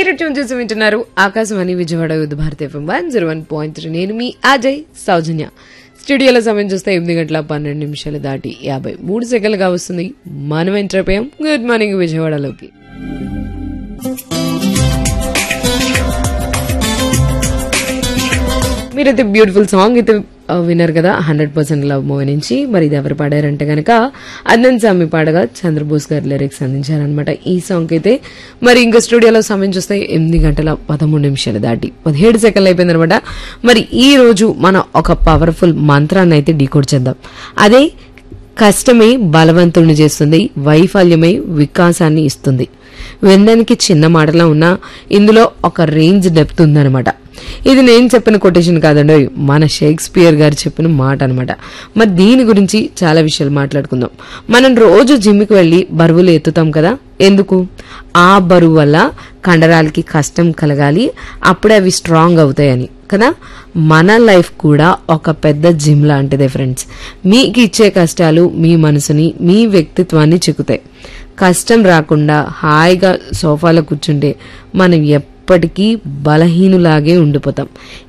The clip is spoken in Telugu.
మీరు ట్యూన్ చేసి వింటున్నారు ఆకాశవాణి విజయవాడ యుద్ధ భారత FM one zero one point three నేను మీ అజయ్ సౌజన్య స్టూడియోలో సమయం చూస్తే ఎనిమిది గంటల పన్నెండు నిమిషాలు దాటి యాభై మూడు సెకండ్లుగా వస్తుంది మనం ఎంటర్ అయిపోయాం గుడ్ మార్నింగ్ విజయవాడలోకి మీరైతే బ్యూటిఫుల్ సాంగ్ అయితే ఆ, విన్నారు కదా హండ్రెడ్ పర్సెంట్ లవ్ మూవీ నుంచి మరి ఇది ఎవరు పాడారంటే గనక అన్నన్ స్వామి పాడగా చంద్రబోస్ గారు లిరిక్స్ అందించారనమాట ఈ సాంగ్ అయితే మరి ఇంకా స్టూడియోలో సమయం చూస్తే ఎనిమిది గంటల పదమూడు నిమిషాలు దాటి పదిహేడు సెకండ్లు అయిపోయిందనమాట మరి ఈ రోజు మనం ఒక పవర్ఫుల్ మంత్రాన్ని అయితే డీకోడ్ చేద్దాం అదే కష్టమే బలవంతుడిని చేస్తుంది వైఫల్యమే వికాసాన్ని ఇస్తుంది వినడానికి చిన్న మాటలా ఉన్నా ఇందులో ఒక రేంజ్ డెప్త్ ఉందన్నమాట ఇది నేను చెప్పిన కొటేషన్ కాదండి మన షేక్స్పియర్ గారు చెప్పిన మాట అనమాట మరి దీని గురించి చాలా విషయాలు మాట్లాడుకుందాం మనం రోజు జిమ్కి వెళ్ళి బరువులు ఎత్తుతాం కదా ఎందుకు ఆ బరువు వల్ల కండరాలకి కష్టం కలగాలి అప్పుడే అవి స్ట్రాంగ్ అవుతాయని కదా మన లైఫ్ కూడా ఒక పెద్ద జిమ్ లాంటిదే ఫ్రెండ్స్ మీకు ఇచ్చే కష్టాలు మీ మనసుని మీ వ్యక్తిత్వాన్ని చిక్కుతాయి కష్టం రాకుండా హాయిగా సోఫాలో కూర్చుంటే మనం ఎప్పటికీ బలహీనులాగే ఉండిపోతాం